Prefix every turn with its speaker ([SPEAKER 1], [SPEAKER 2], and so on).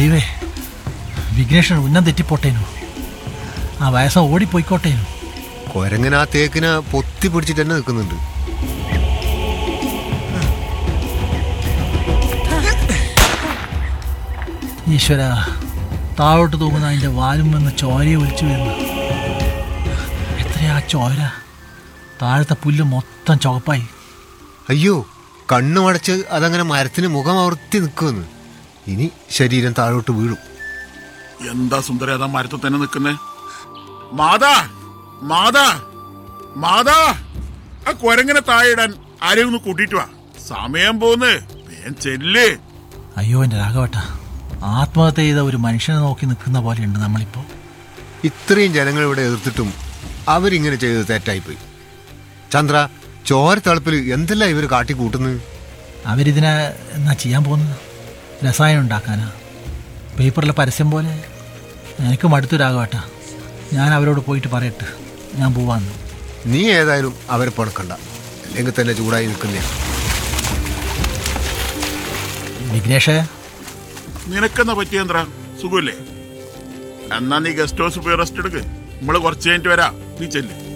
[SPEAKER 1] ദൈവേ വിഘ്നേഷൻ ഉന്നം തെറ്റിപ്പോട്ടേനു ആ വയസ്സ ഓടിപ്പോയിക്കോട്ടേനു
[SPEAKER 2] കൊരങ്ങൻ ആ തേക്കിനെ പൊത്തി പിടിച്ചിട്ട് തന്നെ നിൽക്കുന്നുണ്ട്
[SPEAKER 1] ഈശ്വര താഴോട്ട് തൂങ്ങുന്ന അതിൻ്റെ വാലും വന്ന് ചോരയെ ഒലിച്ചു വരുന്നു എത്രയാ ചോര താഴത്തെ പുല്ല് മൊത്തം ചുവപ്പായി
[SPEAKER 2] അയ്യോ കണ്ണു മടച്ച് അതങ്ങനെ മരത്തിന് മുഖം അവർത്തി നിൽക്കുമെന്ന് ഇനി ശരീരം താഴോട്ട് വീഴും
[SPEAKER 3] എന്താ സുന്ദര അതാ മരത്തിൽ തന്നെ നിൽക്കുന്നേ മാതാ മാതാ മാതാ ആ കൊരങ്ങനെ താഴെയിടാൻ ആരെയും ഒന്ന് കൂട്ടിയിട്ട് വാ സമയം പോന്ന് വേം ചെല്ല്
[SPEAKER 1] അയ്യോ എൻ്റെ രാഘവട്ട ആത്മഹത്യ ചെയ്ത ഒരു മനുഷ്യനെ നോക്കി നിൽക്കുന്ന പോലെയുണ്ട് നമ്മളിപ്പോൾ
[SPEAKER 2] ഇത്രയും ജനങ്ങൾ ഇവിടെ എതിർത്തിട്ടും അവരിങ്ങനെ ചെയ്തത് തെറ്റായിപ്പോയി ചന്ദ്ര ചോര തളപ്പിൽ എന്തെല്ലാം ഇവർ കാട്ടിക്കൂട്ടുന്നത്
[SPEAKER 1] അവരിതിനെ എന്നാ ചെയ്യാൻ പോകുന്നത് രസായനം ഉണ്ടാക്കാനാ പേപ്പറിലെ പരസ്യം പോലെ എനിക്ക് മടുത്തു രാഘവട്ട ഞാൻ അവരോട് പോയിട്ട് പറയട്ടെ ഞാൻ പോവാന്ന്
[SPEAKER 2] നീ ഏതായാലും അവരെ പണക്കണ്ട അല്ലെങ്കിൽ തന്നെ ചൂടായി നിൽക്കുന്നേ
[SPEAKER 1] വിഘ്നേഷേ
[SPEAKER 3] നിനക്കെന്നാ പറ്റിയെന്താ സുഖമില്ലേ എന്നാ നീ ഗസ്റ്റ് ഹൗസ് പോയി റെസ്റ്റ് എടുക്ക് നമ്മള് കുറച്ച് കഴിഞ്ഞിട്ട് വരാം നീ ചെല്ല്